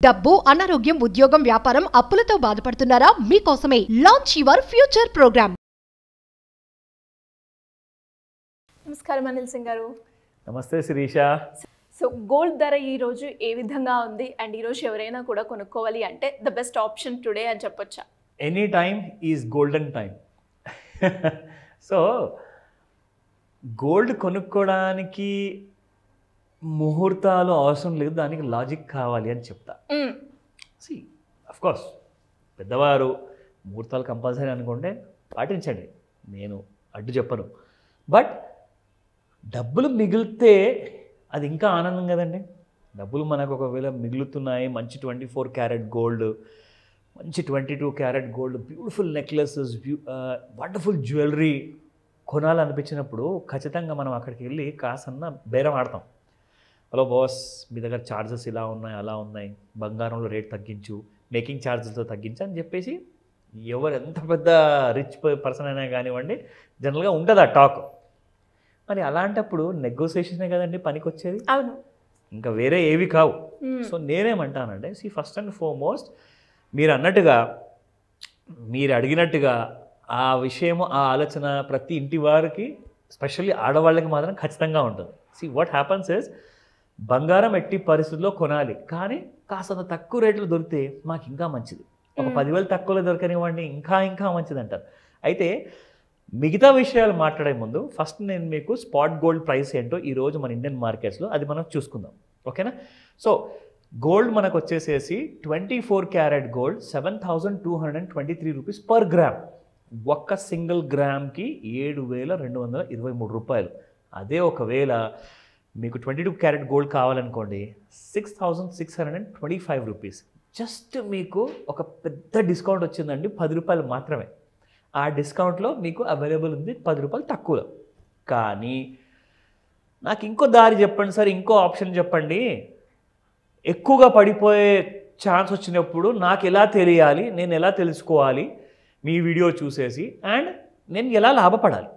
డబ్బు అనారోగ్యం ఉద్యోగం వ్యాపారం అప్పులతో బాధపడుతున్నారా మీకోసమే లాంచ్ యువర్ ఫ్యూచర్ ప్రోగ్రామ్ నమస్కారం అనిల్ సింగ్ గారు నమస్తే శిరీష సో గోల్డ్ ధర ఈ రోజు ఏ విధంగా ఉంది అండ్ ఈ రోజు ఎవరైనా కూడా కొనుక్కోవాలి అంటే ద బెస్ట్ ఆప్షన్ టుడే అని చెప్పొచ్చా any time is golden time so gold కొనుక్కోవడానికి ముహూర్తాలు అవసరం లేదు దానికి లాజిక్ కావాలి అని చెప్తా మ్మ్. సి కోర్స్ పెద్దవారు ముహూర్తాలు కంపల్సరీ అనుకుంటే పాటించండి నేను అడ్డు చెప్పను బట్ డబ్బులు మిగిలితే అది ఇంకా ఆనందం కదండి డబ్బులు మనకు ఒకవేళ మిగులుతున్నాయి మంచి ట్వంటీ ఫోర్ క్యారెట్ గోల్డ్ మంచి twenty two carat gold beautiful necklaces beau wonderful jewellery కొనాలనిపించినప్పుడు ఖచ్చితంగా మనం అక్కడికి వెళ్ళి కాసన్న బేరం ఆడతాం హలో బాస్ మీ దగ్గర ఛార్జెస్ ఇలా ఉన్నాయి అలా ఉన్నాయి బంగారంలో రేట్ తగ్గించు మేకింగ్ ఛార్జెస్తో తగ్గించు అని చెప్పేసి ఎవరు ఎంత పెద్ద రిచ్ పర్సన్ అయినా కానివ్వండి జనరల్గా ఉంటుంది ఆ టాక్ మరి అలాంటప్పుడు నెగోసియేషనే కదండి పనికి వచ్చేది అవును ఇంకా వేరే ఏవి కావు మ్మ్. సో నేనేమంటానంటే సి ఫస్ట్ అండ్ ఫార్మోస్ట్ మీరు అన్నట్టుగా మీరు అడిగినట్టుగా ఆ విషయము ఆ ఆలోచన ప్రతి ఇంటి వారికి స్పెషల్లీ ఆడవాళ్ళకి మాత్రం ఖచ్చితంగా ఉంటుంది సి వాట్ హ్యాపన్స్ ఇస్ బంగారం ఎట్టి పరిస్థితుల్లో కొనాలి కానీ కాస్తంత తక్కువ రేట్లో దొరికితే మాకు ఇంకా మంచిది ఒక మ్మ్. పదివేలు తక్కువలో దొరకనివ్వండి ఇంకా ఇంకా మంచిది అంటారు అయితే మిగతా విషయాలు మాట్లాడే ముందు ఫస్ట్ నేను మీకు స్పాట్ గోల్డ్ ప్రైస్ ఏంటో ఈరోజు మన ఇండియన్ మార్కెట్స్లో అది మనం చూసుకుందాం ఓకేనా సో గోల్డ్ మనకు వచ్చేసేసి twenty four carat gold seven thousand two hundred and twenty three rupees per gram ఒక్క సింగిల్ గ్రామ్కి ఏడు వేల రెండు వందల ఇరవై మూడు రూపాయలు అదే ఒకవేళ మీకు ట్వంటీ టూ క్యారెట్ గోల్డ్ కావాలనుకోండి six thousand six hundred and twenty five rupees just మీకు ఒక పెద్ద డిస్కౌంట్ వచ్చిందండి పది రూపాయలు మాత్రమే ఆ డిస్కౌంట్లో మీకు అవైలబుల్ ఉంది పది రూపాయలు తక్కువలో కానీ నాకు ఇంకో దారి చెప్పండి సార్ ఇంకో ఆప్షన్ చెప్పండి ఎక్కువగా పడిపోయే ఛాన్స్ వచ్చినప్పుడు నాకు ఎలా తెలియాలి నేను ఎలా తెలుసుకోవాలి మీ వీడియో చూసేసి అండ్ నేను ఎలా లాభపడాలి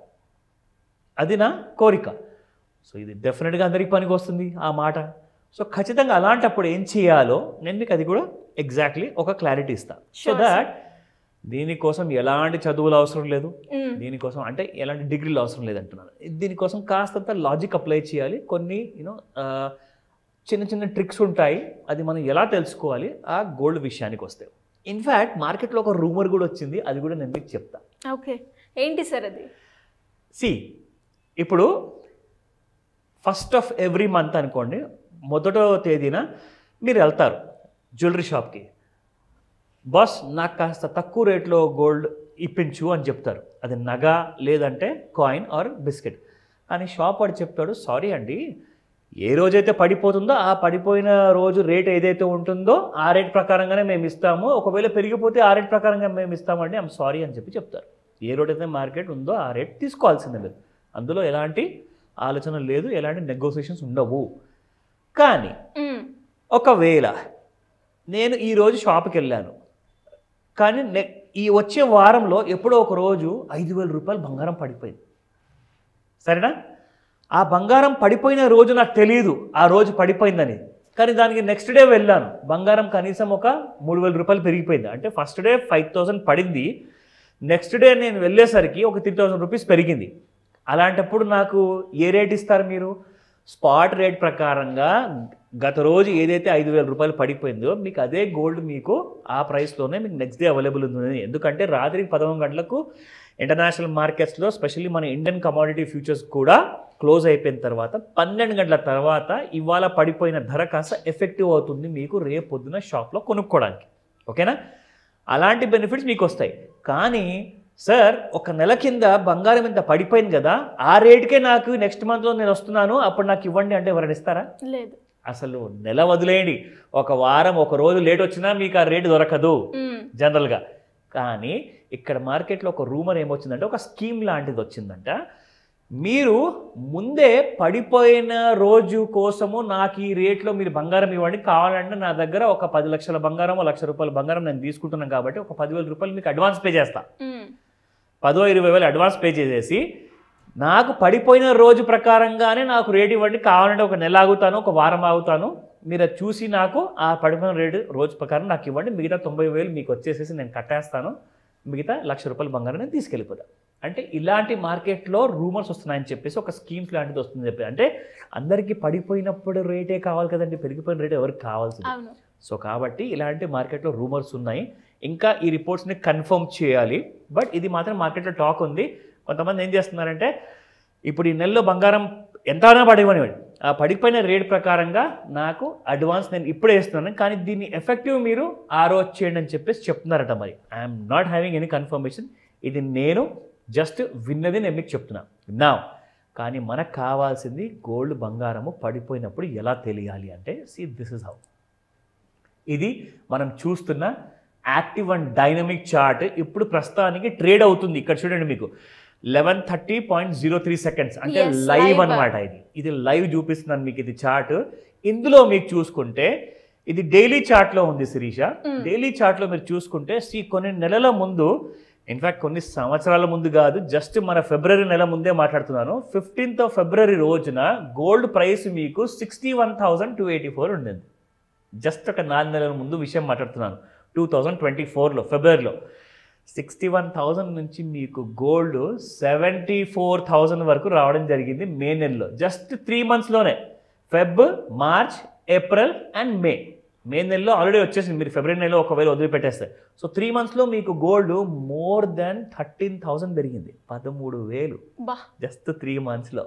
అది నా కోరిక సో ఇది డెఫినెట్గా అందరికీ పనికి వస్తుంది ఆ మాట సో ఖచ్చితంగా అలాంటప్పుడు ఏం చేయాలో నేను మీకు అది కూడా ఎగ్జాక్ట్లీ ఒక క్లారిటీ ఇస్తాను సో Sure, దాట్ దీనికోసం ఎలాంటి చదువులు అవసరం లేదు మ్మ్. దీనికోసం అంటే ఎలాంటి డిగ్రీలు అవసరం లేదంటున్నాను దీనికోసం కాస్తంత లాజిక్ అప్లై చేయాలి కొన్ని యూనో చిన్న చిన్న ట్రిక్స్ ఉంటాయి అది మనం ఎలా తెలుసుకోవాలి ఆ గోల్డ్ విషయానికి వస్తే ఇన్ఫ్యాక్ట్ మార్కెట్లో ఒక రూమర్ కూడా వచ్చింది అది కూడా నేను మీకు చెప్తా ఓకే ఏంటి సార్ అది సి ఇప్పుడు ఫస్ట్ ఆఫ్ ఎవ్రీ మంత్ అనుకోండి మొదటో తేదీన మీరు వెళ్తారు జ్యువెలరీ షాప్కి బాస్ నాకు కాస్త తక్కువ రేట్లో గోల్డ్ ఇప్పించు అని చెప్తారు అది నగ లేదంటే కాయిన్ ఆర్ బిస్కెట్ కానీ షాప్ వాడు చెప్తాడు సారీ అండి ఏ రోజైతే పడిపోతుందో ఆ పడిపోయిన రోజు రేట్ ఏదైతే ఉంటుందో ఆ రేట్ ప్రకారంగానే మేము ఇస్తాము ఒకవేళ పెరిగిపోతే ఆ రేట్ ప్రకారంగా మేము ఇస్తామండి ఐమ్ సారీ అని చెప్పి చెప్తారు ఏ రోడ్ అయితే మార్కెట్ ఉందో ఆ రేట్ తీసుకోవాల్సిందే మీరు అందులో ఎలాంటి ఆలోచన లేదు ఎలాంటి నెగోసియేషన్స్ ఉండవు కానీ మ్మ్. ఒకవేళ నేను ఈరోజు షాప్కి వెళ్ళాను కానీ నె ఈ వచ్చే వారంలో ఎప్పుడో ఒక రోజు ఐదు వేల రూపాయలు బంగారం పడిపోయింది సరేనా ఆ బంగారం పడిపోయిన రోజు నాకు తెలియదు ఆ రోజు పడిపోయిందని కానీ దానికి నెక్స్ట్ డే వెళ్ళాను బంగారం కనీసం ఒక మూడు వేల రూపాయలు పెరిగిపోయింది అంటే ఫస్ట్ డే ఫైవ్ థౌసండ్ పడింది నెక్స్ట్ డే నేను వెళ్ళేసరికి ఒక త్రీ థౌసండ్ రూపీస్ పెరిగింది అలాంటప్పుడు నాకు ఏ రేట్ ఇస్తారు మీరు స్పాట్ రేట్ ప్రకారంగా గత రోజు ఏదైతే ఐదు వేల రూపాయలు పడిపోయిందో మీకు అదే గోల్డ్ మీకు ఆ ప్రైస్లోనే మీకు నెక్స్ట్ డే అవైలబుల్ ఉంది ఎందుకంటే రాత్రి పదకొండు గంటలకు ఇంటర్నేషనల్ మార్కెట్స్లో స్పెషల్లీ మన ఇండియన్ కమాడిటీ ఫ్యూచర్స్ కూడా క్లోజ్ అయిపోయిన తర్వాత పన్నెండు గంటల తర్వాత ఇవాళ పడిపోయిన ధర కాస్త ఎఫెక్టివ్ అవుతుంది మీకు రేపు పొద్దున షాప్లో కొనుక్కోవడానికి ఓకేనా అలాంటి బెనిఫిట్స్ మీకు వస్తాయి కానీ సార్ ఒక నెల కింద బంగారం ఇంత పడిపోయింది కదా ఆ రేటుకే నాకు నెక్స్ట్ మంత్లో నేను వస్తున్నాను అప్పుడు నాకు ఇవ్వండి అంటే ఎవరైనా ఇస్తారా లేదు అసలు నెల వదిలేయండి ఒక వారం ఒక రోజు లేట్ వచ్చినా మీకు ఆ రేటు దొరకదు మ్మ్. జనరల్గా కానీ ఇక్కడ మార్కెట్లో ఒక రూమర్ ఏమొచ్చిందంటే ఒక స్కీమ్ లాంటిది వచ్చిందంట మీరు ముందే పడిపోయిన రోజు కోసము నాకు ఈ రేట్లో మీరు బంగారం ఇవ్వండి కావాలంటే నా దగ్గర ఒక పది లక్షల బంగారం లక్ష రూపాయల బంగారం నేను తీసుకుంటున్నాను కాబట్టి ఒక పదివేల రూపాయలు మీకు అడ్వాన్స్ పే చేస్తా మ్మ్. పదో ఇరవై వేలు అడ్వాన్స్ పే చేసేసి నాకు పడిపోయిన రోజు ప్రకారంగానే నాకు రేట్ ఇవ్వండి కావాలంటే ఒక నెల ఆగుతాను ఒక వారం ఆగుతాను మీరు అది చూసి నాకు ఆ పడిపోయిన రేటు రోజు ప్రకారం నాకు ఇవ్వండి మిగతా తొంభై వేలు మీకు వచ్చేసేసి నేను కట్టేస్తాను మిగతా లక్ష రూపాయల బంగారం నేను తీసుకెళ్ళిపోతాను అంటే ఇలాంటి మార్కెట్లో రూమర్స్ వస్తున్నాయని చెప్పేసి ఒక స్కీమ్స్ లాంటిది వస్తుందని చెప్పి అంటే అందరికీ పడిపోయినప్పుడు రేటే కావాలి కదండి పెరిగిపోయిన రేట్ ఎవరికి కావాల్సింది అవును సో కాబట్టి ఇలాంటి మార్కెట్లో రూమర్స్ ఉన్నాయి ఇంకా ఈ రిపోర్ట్స్ని కన్ఫర్మ్ చేయాలి బట్ ఇది మాత్రం మార్కెట్లో టాక్ ఉంది కొంతమంది ఏం చేస్తున్నారంటే ఇప్పుడు ఈ నెలలో బంగారం ఎంతైనా పడిపోనివ్వండి ఆ పడిపోయిన రేట్ ప్రకారంగా నాకు అడ్వాన్స్ నేను ఇప్పుడే వేస్తున్నాను కానీ దీన్ని ఎఫెక్టివ్ మీరు ఆ రోజు చేయండి అని చెప్పేసి చెప్తున్నారట మరి I'm not having any confirmation ఇది నేను జస్ట్ విన్నది నేను మీకు చెప్తున్నా నా కానీ మనకు కావాల్సింది గోల్డ్ బంగారము పడిపోయినప్పుడు ఎలా తెలియాలి అంటే సి దిస్ ఇస్ హౌ ఇది మనం చూస్తున్న యాక్టివ్ అండ్ డైనమిక్ చార్ట్ ఇప్పుడు ప్రస్తుతానికి ట్రేడ్ అవుతుంది ఇక్కడ చూడండి మీకు eleven thirty point zero three seconds అంటే Yes, లైవ్ live. అనమాట ఇది ఇది లైవ్ చూపిస్తున్నాను మీకు ఇది చార్ట్ ఇందులో మీకు చూసుకుంటే ఇది డైలీ చార్ట్లో ఉంది శిరీష Mm. డైలీ చార్ట్లో మీరు చూసుకుంటే సి కొన్ని నెలల ముందు ఇన్ఫాక్ట్ కొన్ని సంవత్సరాల ముందు కాదు జస్ట్ మన ఫిబ్రవరి నెల ముందే మాట్లాడుతున్నాను ఫిఫ్టీన్త్ ఆఫ్ ఫిబ్రవరి రోజున గోల్డ్ ప్రైస్ మీకు sixty one thousand two eighty four ఉండింది జస్ట్ ఒక నాలుగు నెలల ముందు విషయం మాట్లాడుతున్నాను టూ థౌజండ్ ట్వంటీ ఫోర్లో ఫిబ్రవరిలో సిక్స్టీ వన్ థౌజండ్ నుంచి మీకు గోల్డ్ సెవెంటీ ఫోర్ థౌజండ్ వరకు రావడం జరిగింది మే నెలలో జస్ట్ త్రీ మంత్స్లోనే Feb March April and May May నెలలో ఆల్రెడీ వచ్చేసింది మీరు ఫిబ్రవరి నెలలో ఒకవేళ వదిలిపెట్టేస్తే సో త్రీ మంత్స్లో మీకు gold more then thirteen thousand పెరిగింది పదమూడు వేలు బా జస్ట్ త్రీ మంత్స్లో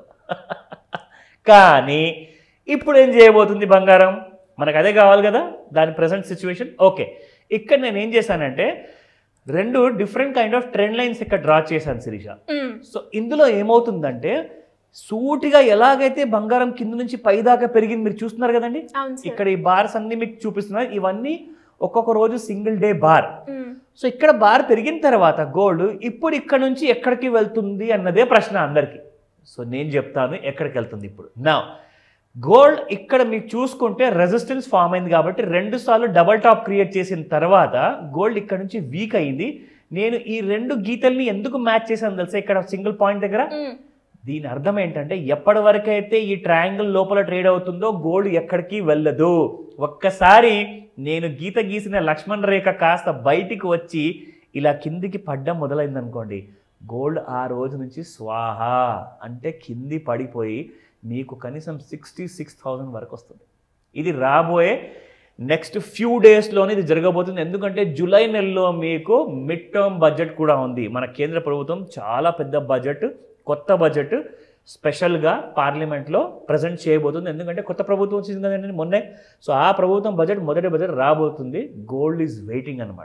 కానీ ఇప్పుడు ఏం చేయబోతుంది బంగారం మనకు అదే కావాలి కదా దాని ప్రజెంట్ సిచ్యువేషన్ ఓకే ఇక్కడ నేను ఏం చేశానంటే రెండు different kind of trend lines ఇక్కడ డ్రా చేశాను శిరీష మ్మ్. సో ఇందులో ఏమవుతుందంటే సూటిగా ఎలాగైతే బంగారం కింద నుంచి పై దాకా పెరిగింది మీరు చూస్తున్నారు కదండి అవును సార్ ఇక్కడ ఈ బార్స్ అన్ని మీకు చూపిస్తున్నారు ఇవన్నీ ఒక్కొక్క రోజు సింగిల్ డే బార్ మ్మ్. సో ఇక్కడ బార్ పెరిగిన తర్వాత గోల్డ్ ఇప్పుడు ఇక్కడ నుంచి ఎక్కడికి వెళ్తుంది అన్నదే ప్రశ్న అందరికీ సో నేను చెప్తాను ఎక్కడికి వెళ్తుంది ఇప్పుడు నా గోల్డ్ ఇక్కడ మీకు చూసుకుంటే రెసిస్టెన్స్ ఫామ్ అయింది కాబట్టి రెండు సార్లు డబల్ టాప్ క్రియేట్ చేసిన తర్వాత గోల్డ్ ఇక్కడ నుంచి వీక్ అయింది నేను ఈ రెండు గీతల్ని ఎందుకు మ్యాచ్ చేశాను తెలుసా ఇక్కడ సింగిల్ పాయింట్ దగ్గర మ్మ్. దీని అర్థం ఏంటంటే ఎప్పటి వరకైతే ఈ ట్రయాంగిల్ లోపల ట్రేడ్ అవుతుందో గోల్డ్ ఎక్కడికి వెళ్ళదు ఒక్కసారి నేను గీత గీసిన లక్ష్మణ్ రేఖ కాస్త బయటికి వచ్చి ఇలా కిందికి పడ్డం మొదలైంది అనుకోండి గోల్డ్ ఆ రోజు నుంచి స్వాహ అంటే కింది పడిపోయి మీకు కనీసం సిక్స్టీ సిక్స్ థౌజండ్ వరకు వస్తుంది ఇది రాబోయే నెక్స్ట్ ఫ్యూ డేస్లోనే ఇది జరగబోతుంది ఎందుకంటే జూలై నెలలో మీకు మిడ్ టర్మ్ బడ్జెట్ కూడా ఉంది మన కేంద్ర ప్రభుత్వం చాలా పెద్ద బడ్జెట్ కొత్త బడ్జెట్ స్పెషల్గా పార్లమెంట్లో ప్రజెంట్ చేయబోతుంది ఎందుకంటే కొత్త ప్రభుత్వం వచ్చింది కదండి మొన్నే సో ఆ ప్రభుత్వం బడ్జెట్ మొదటి బడ్జెట్ రాబోతుంది గోల్డ్ ఈజ్ వెయిటింగ్ అనమాట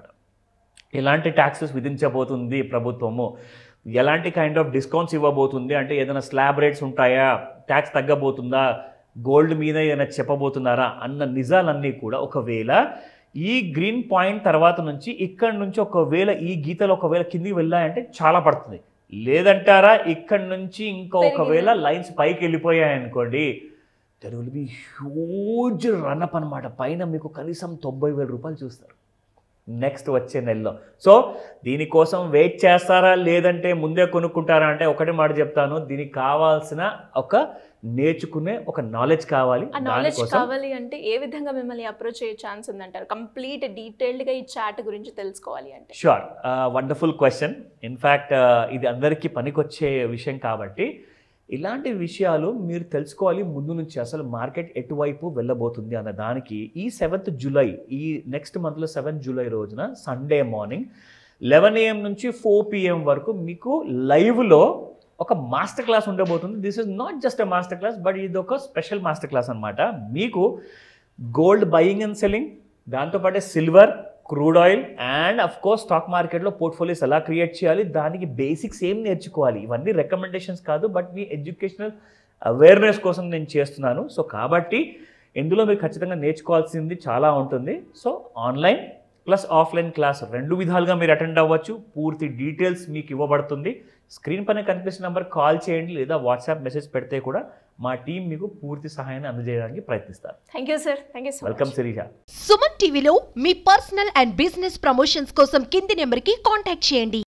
ఎలాంటి ట్యాక్సెస్ విధించబోతుంది ప్రభుత్వము ఎలాంటి కైండ్ ఆఫ్ డిస్కౌంట్స్ ఇవ్వబోతుంది అంటే ఏదైనా స్లాబ్ రేట్స్ ఉంటాయా ట్యాక్స్ తగ్గబోతుందా గోల్డ్ మీద ఏదైనా చెప్పబోతున్నారా అన్న నిజాలన్నీ కూడా ఒకవేళ ఈ గ్రీన్ పాయింట్ తర్వాత నుంచి ఇక్కడ నుంచి ఒకవేళ ఈ గీతలు ఒకవేళ కిందికి వెళ్ళాయంటే చాలా పడుతుంది లేదంటారా ఇక్కడ నుంచి ఇంకా ఒకవేళ లైన్స్ పైకి వెళ్ళిపోయాయి అనుకోండి there will be huge run up అనమాట పైన మీకు కనీసం తొంభై వేల రూపాయలు చూస్తారు నెక్స్ట్ వచ్చే నెలలో సో దీనికోసం వెయిట్ చేస్తారా లేదంటే ముందే కొనుక్కుంటారా అంటే ఒకటి మాట చెప్తాను దీనికి కావాల్సిన ఒక నేర్చుకునే ఒక నాలెడ్జ్ కావాలి ఆ నాలెడ్జ్ దానికోసం కావాలి అంటే ఏ విధంగా మిమ్మల్ని అప్రోచ్ అయ్యే ఛాన్స్ ఉందంటారు కంప్లీట్ డీటెయిల్డ్గా ఈ చాట్ గురించి తెలుసుకోవాలి అంటే షూర్ వండర్ఫుల్ క్వశ్చన్ ఇన్ఫ్యాక్ట్ ఇది అందరికీ పనికొచ్చే విషయం కాబట్టి ఇలాంటి విషయాలు మీరు తెలుసుకోవాలి ముందు నుంచి అసలు మార్కెట్ ఎటువైపు వెళ్ళబోతుంది అన్న దానికి ఈ సెవెంత్ జూలై ఈ నెక్స్ట్ మంత్లో సెవెంత్ జూలై రోజున సండే మార్నింగ్ లెవెన్ ఏఎం నుంచి ఫోర్ పిఎం వరకు మీకు లైవ్లో ఒక మాస్టర్ క్లాస్ ఉండబోతుంది this is not just a master class but ఇది ఒక స్పెషల్ మాస్టర్ క్లాస్ అనమాట మీకు గోల్డ్ బయింగ్ అండ్ సెల్లింగ్ దాంతోపాటే silver crude oil and of course stock మార్కెట్లో పోర్ట్ఫోలియోస్ ఎలా క్రియేట్ చేయాలి దానికి బేసిక్స్ ఏం నేర్చుకోవాలి ఇవన్నీ రికమెండేషన్స్ కాదు బట్ మీ ఎడ్యుకేషనల్ అవేర్నెస్ కోసం నేను చేస్తున్నాను సో కాబట్టి ఇందులో మీరు ఖచ్చితంగా నేర్చుకోవాల్సింది చాలా ఉంటుంది so online plus offline class రెండు విధాలుగా మీరు అటెండ్ అవ్వచ్చు పూర్తి డీటెయిల్స్ మీకు ఇవ్వబడుతుంది స్క్రీన్ పైన కనిపిస్తున్న నెంబర్ కాల్ చేయండి లేదా వాట్సాప్ మెసేజ్ పెడితే కూడా మా టీం మీకు పూర్తి సహాయాన్ని అందజేయడానికి ప్రయత్నిస్తారు thank you sir thank you so welcome much Sirisha Suman టీవీలో మీ పర్సనల్ అండ్ బిజినెస్ ప్రమోషన్స్ కోసం కింది నెంబర్కి కాంటాక్ట్ చేయండి